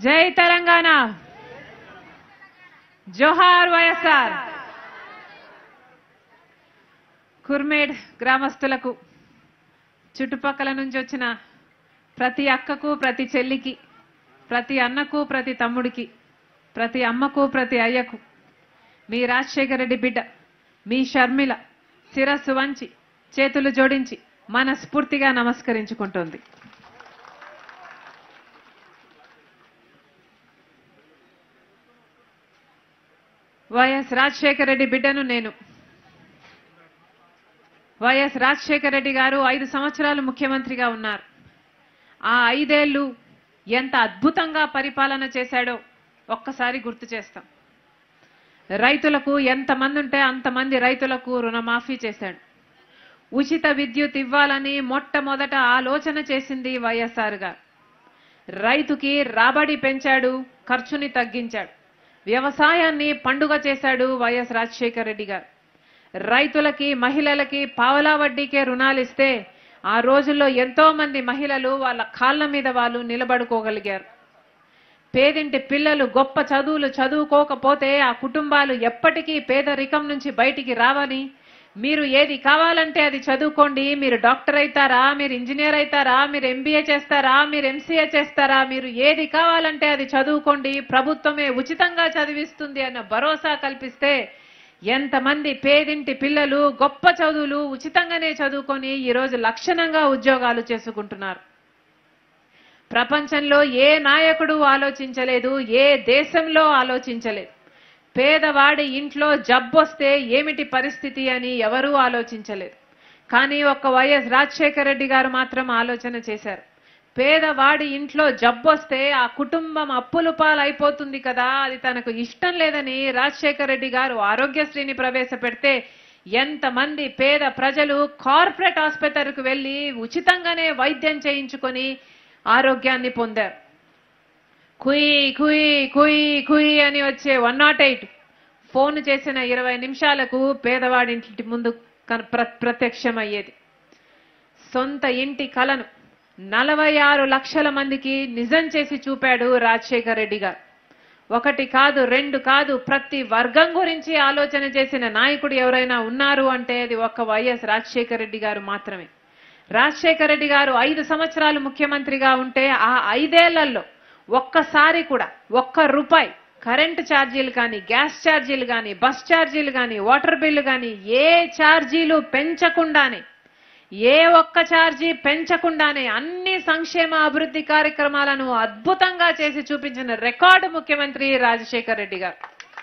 జై తెలంగాణ జోహార్ వైఎస్ఆర్ కుర్మేడ్ గ్రామస్తులకు చుట్టుపక్కల నుంచి వచ్చిన ప్రతి అక్కకు ప్రతి చెల్లికి ప్రతి అన్నకు ప్రతి తమ్ముడికి ప్రతి అమ్మకు ప్రతి అయ్యకు మీ రాజశేఖర రెడ్డి బిడ్డ మీ షర్మిల శిరస్సు వంచి చేతులు జోడించి మనస్ఫూర్తిగా నమస్కరించుకుంటోంది వైఎస్ రాజశేఖర రెడ్డి బిడ్డను నేను వైఎస్ రాజశేఖర రెడ్డి గారు ఐదు సంవత్సరాలు ముఖ్యమంత్రిగా ఉన్నారు ఆ ఐదేళ్లు ఎంత అద్భుతంగా పరిపాలన చేశాడో ఒక్కసారి గుర్తు చేస్తాం రైతులకు ఎంతమంది ఉంటే అంతమంది రైతులకు రుణమాఫీ చేశాడు ఉచిత విద్యుత్ ఇవ్వాలని మొట్టమొదట ఆలోచన చేసింది వైఎస్ఆర్ గారు రైతుకి రాబడి పెంచాడు ఖర్చుని తగ్గించాడు వ్యవసాయాన్ని పండుగ చేశాడు వైఎస్ రాజశేఖర రెడ్డి గారు రైతులకి మహిళలకి పావలా వడ్డీకే రుణాలు ఇస్తే ఆ రోజుల్లో ఎంతో మంది మహిళలు వాళ్ళ కాళ్ళ మీద వాళ్ళు నిలబడుకోగలిగారు పేదింటి పిల్లలు గొప్ప చదువులు చదువుకోకపోతే ఆ కుటుంబాలు ఎప్పటికీ పేదరికం నుంచి బయటికి రావని మీరు ఏది కావాలంటే అది చదువుకోండి మీరు డాక్టర్ అవుతారా మీరు ఇంజనీర్ అవుతారా మీరు ఎంబీఏ చేస్తారా మీరు ఎంసీఏ చేస్తారా మీరు ఏది కావాలంటే అది చదువుకోండి ప్రభుత్వమే ఉచితంగా చదివిస్తుంది అన్న భరోసా కల్పిస్తే ఎంతమంది పేదింటి పిల్లలు గొప్ప చదువులు ఉచితంగానే చదువుకొని ఈరోజు లక్షణంగా ఉద్యోగాలు చేసుకుంటున్నారు ప్రపంచంలో ఏ నాయకుడు ఆలోచించలేదు ఏ దేశంలో ఆలోచించలేదు పేదవాడి ఇంట్లో జబ్బొస్తే ఏమిటి పరిస్థితి అని ఎవరూ ఆలోచించలేదు కానీ ఒక్క వైఎస్ రాజశేఖర రెడ్డి గారు మాత్రం ఆలోచన చేశారు పేదవాడి ఇంట్లో జబ్బొస్తే ఆ కుటుంబం అప్పులు పాలైపోతుంది కదా అది తనకు ఇష్టం లేదని రాజశేఖర రెడ్డి గారు ఆరోగ్యశ్రీని ప్రవేశపెడితే ఎంతమంది పేద ప్రజలు కార్పొరేట్ ఆసుపత్రికి వెళ్లి ఉచితంగానే వైద్యం చేయించుకొని ఆరోగ్యాన్ని పొందారు కుయ్ కుయ్ కుయ్ కుయ్ అని వచ్చే వన్ నాట్ ఎయిట్ ఫోన్ చేసిన ఇరవై నిమిషాలకు పేదవాడింటి ముందు కన- ప్ర- ప్రత్యక్షమయ్యేది సొంత ఇంటి కలను నలభై ఆరు లక్షల మందికి నిజం చేసి చూపాడు రాజశేఖర్ రెడ్డి గారు ఒకటి కాదు రెండు కాదు ప్రతి వర్గం గురించి ఆలోచన చేసిన నాయకుడు ఎవరైనా ఉన్నారు అంటే అది ఒక్క వైఎస్ రాజశేఖర రెడ్డి గారు మాత్రమే రాజశేఖర రెడ్డి గారు ఐదు సంవత్సరాలు ముఖ్యమంత్రిగా ఉంటే ఆ ఐదేళ్లలో ఒక్కసారి కూడా ఒక్క రూపాయి కరెంటు ఛార్జీలు కానీ గ్యాస్ ఛార్జీలు కానీ బస్ ఛార్జీలు కానీ వాటర్ బిల్లు కానీ ఏ ఛార్జీలు పెంచకుండానే ఏ ఒక్క ఛార్జీ పెంచకుండానే అన్ని సంక్షేమ అభివృద్ధి కార్యక్రమాలను అద్భుతంగా చేసి చూపించిన రికార్డు ముఖ్యమంత్రి రాజశేఖర్ రెడ్డి గారు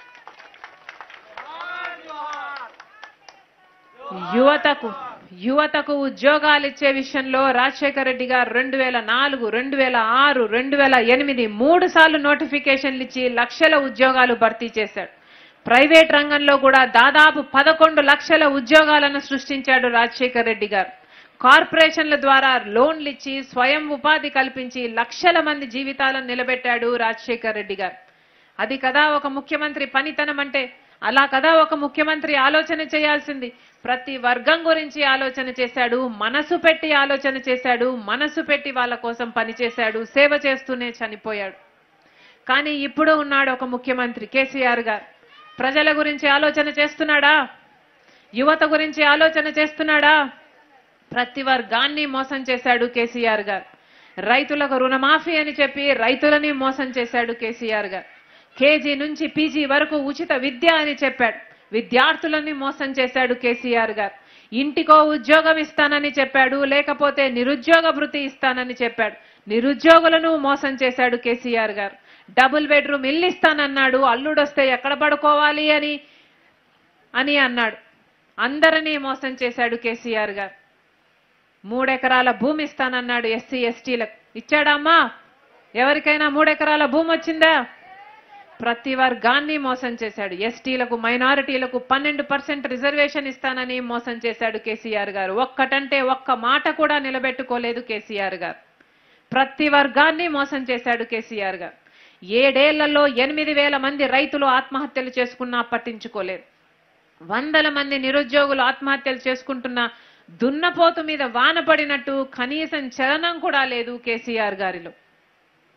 యువతకు యువతకు ఉద్యోగాలు ఇచ్చే విషయంలో రాజశేఖర రెడ్డి గారు రెండు వేల నాలుగు రెండు వేల ఆరు రెండు వేల ఎనిమిది మూడు సార్లు నోటిఫికేషన్లు ఇచ్చి లక్షల ఉద్యోగాలు భర్తీ చేశాడు ప్రైవేట్ రంగంలో కూడా దాదాపు పదకొండు లక్షల ఉద్యోగాలను సృష్టించాడు రాజశేఖర రెడ్డి గారు కార్పొరేషన్ల ద్వారా లోన్లు ఇచ్చి స్వయం ఉపాధి కల్పించి లక్షల మంది జీవితాలను నిలబెట్టాడు రాజశేఖర రెడ్డి గారు అది కదా ఒక ముఖ్యమంత్రి పనితనం అంటే అలా కదా ఒక ముఖ్యమంత్రి ఆలోచన చేయాల్సింది ప్రతి వర్గం గురించి ఆలోచన చేశాడు మనసు పెట్టి ఆలోచన చేశాడు మనసు పెట్టి వాళ్ళ కోసం పనిచేశాడు సేవ చేస్తూనే చనిపోయాడు కానీ ఇప్పుడు ఉన్నాడు ఒక ముఖ్యమంత్రి కేసీఆర్ గారు ప్రజల గురించి ఆలోచన చేస్తున్నాడా యువత గురించి ఆలోచన చేస్తున్నాడా ప్రతి వర్గాన్ని మోసం చేశాడు కేసీఆర్ గారు రైతులకు రుణమాఫీ అని చెప్పి రైతులని మోసం చేశాడు కేసీఆర్ గారు కేజీ నుంచి పీజీ వరకు ఉచిత విద్య అని చెప్పాడు విద్యార్థులని మోసం చేశాడు కేసీఆర్ గారు ఇంటికో ఉద్యోగం ఇస్తానని చెప్పాడు లేకపోతే నిరుద్యోగ భృతి ఇస్తానని చెప్పాడు నిరుద్యోగులను మోసం చేశాడు కేసీఆర్ గారు డబుల్ బెడ్రూమ్ ఇల్లు ఇస్తానన్నాడు అల్లుడొస్తే ఎక్కడ పడుకోవాలి అని అని అన్నాడు అందరినీ మోసం చేశాడు కేసీఆర్ గారు మూడెకరాల భూమి ఇస్తానన్నాడు ఎస్సీ ఎస్టీలకు ఇచ్చాడమ్మా ఎవరికైనా మూడెకరాల భూమి వచ్చిందా ప్రతి వర్గాన్ని మోసం చేశాడు ఎస్టీలకు మైనారిటీలకు పన్నెండు పర్సెంట్ రిజర్వేషన్ ఇస్తానని మోసం చేశాడు కేసీఆర్ గారు ఒక్కటంటే ఒక్క మాట కూడా నిలబెట్టుకోలేదు కేసీఆర్ గారు ప్రతి వర్గాన్ని మోసం చేశాడు కేసీఆర్ గారు ఏడేళ్లలో ఎనిమిది వేల మంది రైతులు ఆత్మహత్యలు చేసుకున్నా పట్టించుకోలేదు వందల మంది నిరుద్యోగులు ఆత్మహత్యలు చేసుకుంటున్న దున్నపోతు మీద వాన పడినట్టు కనీసం చలనం కూడా లేదు కేసీఆర్ గారిలో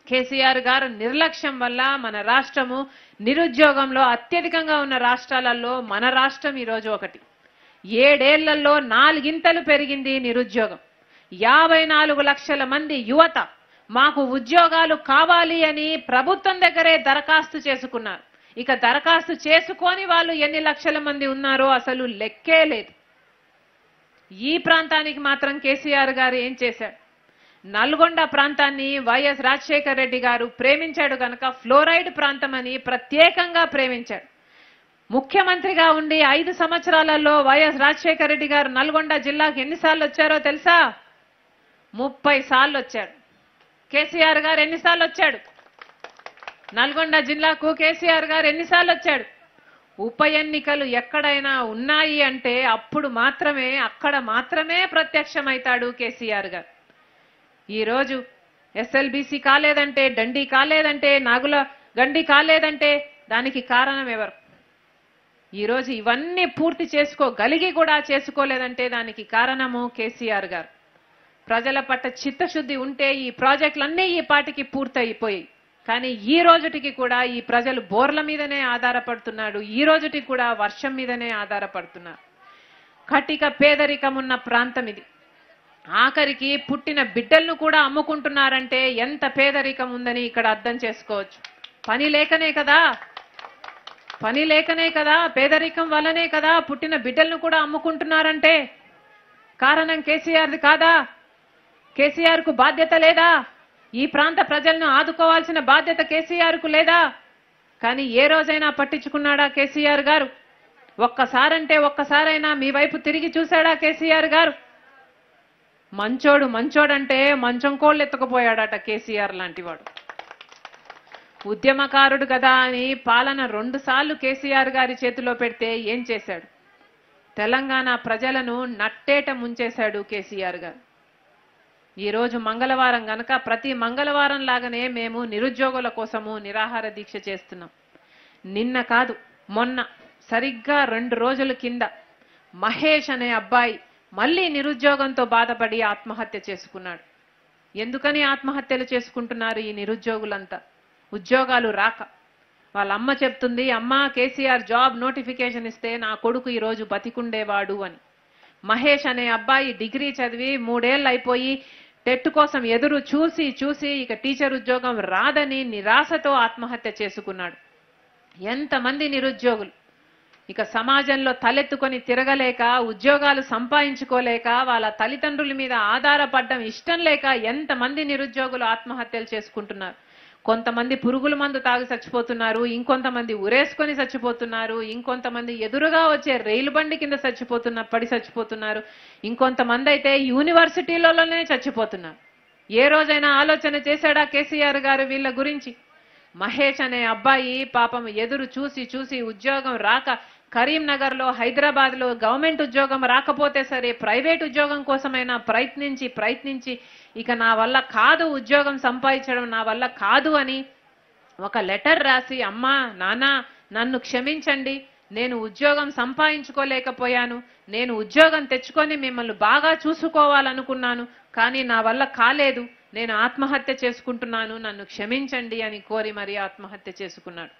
కేసీఆర్ గారు నిర్లక్ష్యం వల్ల మన రాష్ట్రము నిరుద్యోగంలో అత్యధికంగా ఉన్న రాష్ట్రాలలో మన రాష్ట్రం ఈరోజు ఒకటి ఏడేళ్లలో నాలుగింతలు పెరిగింది నిరుద్యోగం యాభై నాలుగు లక్షల మంది యువత మాకు ఉద్యోగాలు కావాలి అని ప్రభుత్వం దగ్గరే దరఖాస్తు చేసుకున్నారు ఇక దరఖాస్తు చేసుకొని వాళ్ళు ఎన్ని లక్షల మంది ఉన్నారో అసలు లెక్కే లేదు ఈ ప్రాంతానికి మాత్రం కేసీఆర్ గారు ఏం చేశారు నల్గొండ ప్రాంతాన్ని వైఎస్ రాజశేఖర్ రెడ్డి గారు ప్రేమించాడు గనక ఫ్లోరైడ్ ప్రాంతం అని ప్రత్యేకంగా ప్రేమించాడు ముఖ్యమంత్రిగా ఉండి ఐదు సంవత్సరాలలో వైఎస్ రాజశేఖర రెడ్డి గారు నల్గొండ జిల్లాకు ఎన్నిసార్లు వచ్చారో తెలుసా ముప్పై సార్లు వచ్చాడు కేసీఆర్ గారు ఎన్నిసార్లు వచ్చాడు నల్గొండ జిల్లాకు కేసీఆర్ గారు ఎన్నిసార్లు వచ్చాడు ఉప ఎన్నికలు ఎక్కడైనా ఉన్నాయి అంటే అప్పుడు మాత్రమే అక్కడ మాత్రమే ప్రత్యక్షమవుతాడు కేసీఆర్ గారు ఈరోజు ఎస్ఎల్బీసీ కాలేదంటే డండి కాలేదంటే నాగుల గండి కాలేదంటే దానికి కారణం ఎవరు ఈరోజు ఇవన్నీ పూర్తి చేసుకోగలిగి కూడా చేసుకోలేదంటే దానికి కారణము కేసీఆర్ గారు ప్రజల పట్ల చిత్తశుద్ధి ఉంటే ఈ ప్రాజెక్టులన్నీ ఈ పాటికి పూర్తయిపోయాయి కానీ ఈ రోజుటికి కూడా ఈ ప్రజలు బోర్ల మీదనే ఆధారపడుతున్నాడు ఈ రోజుటికి కూడా వర్షం మీదనే ఆధారపడుతున్నారు కటిక పేదరికం ఉన్న ప్రాంతం ఇది ఆఖరికి పుట్టిన బిడ్డలను కూడా అమ్ముకుంటున్నారంటే ఎంత పేదరికం ఉందని ఇక్కడ అర్థం చేసుకోవచ్చు పని లేకనే కదా పని లేకనే కదా పేదరికం వల్లనే కదా పుట్టిన బిడ్డలను కూడా అమ్ముకుంటున్నారంటే కారణం కేసీఆర్ది కాదా కేసీఆర్ కు బాధ్యత లేదా ఈ ప్రాంత ప్రజలను ఆదుకోవాల్సిన బాధ్యత కేసీఆర్ కు లేదా కానీ ఏ రోజైనా పట్టించుకున్నాడా కేసీఆర్ గారు ఒక్కసారంటే ఒక్కసారైనా మీ వైపు తిరిగి చూశాడా కేసీఆర్ గారు మంచోడు మంచోడంటే మంచం కోళ్ళు ఎత్తుకుపోయాడట కేసీఆర్ లాంటివాడు ఉద్యమకారుడు కదా అని పాలన రెండు సార్లు కేసీఆర్ గారి చేతిలో పెడితే ఏం చేశాడు తెలంగాణ ప్రజలను నట్టేట ముంచేశాడు కేసీఆర్ గారు ఈ రోజు మంగళవారం గనక ప్రతి మంగళవారం లాగానే మేము నిరుద్యోగుల కోసము నిరాహార దీక్ష చేస్తున్నాం నిన్న కాదు మొన్న సరిగ్గా రెండు రోజుల కింద మహేష్ అనే అబ్బాయి మళ్ళీ నిరుద్యోగంతో బాధపడి ఆత్మహత్య చేసుకున్నాడు ఎందుకని ఆత్మహత్యలు చేసుకుంటున్నారు ఈ నిరుద్యోగులంతా ఉద్యోగాలు రాక వాళ్ళ అమ్మ చెప్తుంది అమ్మ కేసీఆర్ జాబ్ నోటిఫికేషన్ ఇస్తే నా కొడుకు ఈ రోజు బతికుండేవాడు అని మహేష్ అనే అబ్బాయి డిగ్రీ చదివి మూడేళ్ళు అయిపోయి టెట్ కోసం ఎదురు చూసి చూసి ఇక టీచర్ ఉద్యోగం రాదని నిరాశతో ఆత్మహత్య చేసుకున్నాడు ఎంతమంది నిరుద్యోగులు ఇక సమాజంలో తలెత్తుకొని తిరగలేక ఉద్యోగాలు సంపాదించుకోలేక వాళ్ళ తల్లిదండ్రుల మీద ఆధారపడడం ఇష్టం లేక ఎంతమంది నిరుద్యోగులు ఆత్మహత్యలు చేసుకుంటున్నారు కొంతమంది పురుగుల మందు తాగి చచ్చిపోతున్నారు ఇంకొంతమంది ఉరేసుకొని చచ్చిపోతున్నారు ఇంకొంతమంది ఎదురుగా వచ్చే రైలు బండి కింద చచ్చిపోతున్న పడి చచ్చిపోతున్నారు ఇంకొంతమంది అయితే యూనివర్సిటీలలోనే చచ్చిపోతున్నారు ఏ రోజైనా ఆలోచన చేశాడా కేసీఆర్ గారు వీళ్ళ గురించి మహేష్ అనే అబ్బాయి పాపం ఎదురు చూసి చూసి ఉద్యోగం రాక కరీంనగర్ లో హైదరాబాద్ లో గవర్నమెంట్ ఉద్యోగం రాకపోతే సరే ప్రైవేట్ ఉద్యోగం కోసమైనా ప్రయత్నించి ప్రయత్నించి ఇక నా వల్ల కాదు ఉద్యోగం సంపాదించడం నా వల్ల కాదు అని ఒక లెటర్ రాసి అమ్మా నాన్న నన్ను క్షమించండి నేను ఉద్యోగం సంపాదించుకోలేకపోయాను నేను ఉద్యోగం తెచ్చుకొని మిమ్మల్ని బాగా చూసుకోవాలనుకున్నాను కానీ నా వల్ల కాలేదు నేను ఆత్మహత్య చేసుకుంటున్నాను నన్ను క్షమించండి అని కోరి మరీ ఆత్మహత్య చేసుకున్నాడు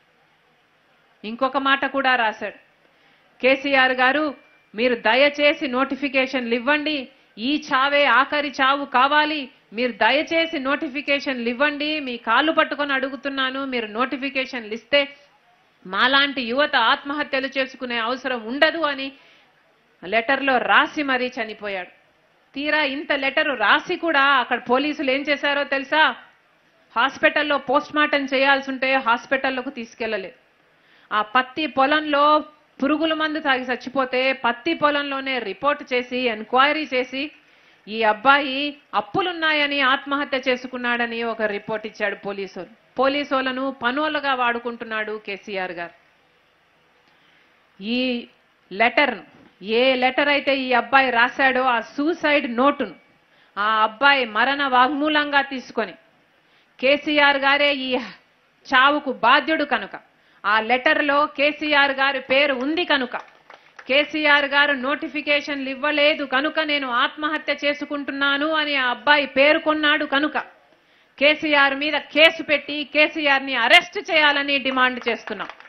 ఇంకొక మాట కూడా రాశాడు కేసీఆర్ గారు మీరు దయచేసి నోటిఫికేషన్లు ఇవ్వండి ఈ చావే ఆఖరి చావు కావాలి మీరు దయచేసి నోటిఫికేషన్లు ఇవ్వండి మీ కాళ్ళు పట్టుకొని అడుగుతున్నాను మీరు నోటిఫికేషన్లు ఇస్తే మాలాంటి యువత ఆత్మహత్యలు చేసుకునే అవసరం ఉండదు అని లెటర్లో రాసి మరీ చనిపోయాడు తీరా ఇంత లెటర్ రాసి కూడా అక్కడ పోలీసులు ఏం చేశారో తెలుసా హాస్పిటల్లో పోస్ట్ మార్టం చేయాల్సి ఉంటే హాస్పిటల్లోకి తీసుకెళ్లలేదు ఆ పత్తి పొలంలో పురుగుల మందు తాగి చచ్చిపోతే పత్తి పొలంలోనే రిపోర్ట్ చేసి ఎంక్వైరీ చేసి ఈ అబ్బాయి అప్పులున్నాయని ఆత్మహత్య చేసుకున్నాడని ఒక రిపోర్ట్ ఇచ్చాడు పోలీసులు పోలీసులను పనులుగా వాడుకుంటున్నాడు కేసీఆర్ గారు ఈ లెటర్ ఏ లెటర్ అయితే ఈ అబ్బాయి రాశాడో ఆ సూసైడ్ నోటును ఆ అబ్బాయి మరణ వాగ్మూలంగా తీసుకొని కేసీఆర్ గారే ఈ చావుకు బాధ్యుడు కనుక ఆ లెటర్లో కేసీఆర్ గారి పేరు ఉంది కనుక కేసీఆర్ గారు నోటిఫికేషన్లు ఇవ్వలేదు కనుక నేను ఆత్మహత్య చేసుకుంటున్నాను అని ఆ అబ్బాయి పేర్కొన్నాడు కనుక కేసీఆర్ మీద కేసు పెట్టి కేసీఆర్ ని అరెస్ట్ చేయాలని డిమాండ్ చేస్తున్నాం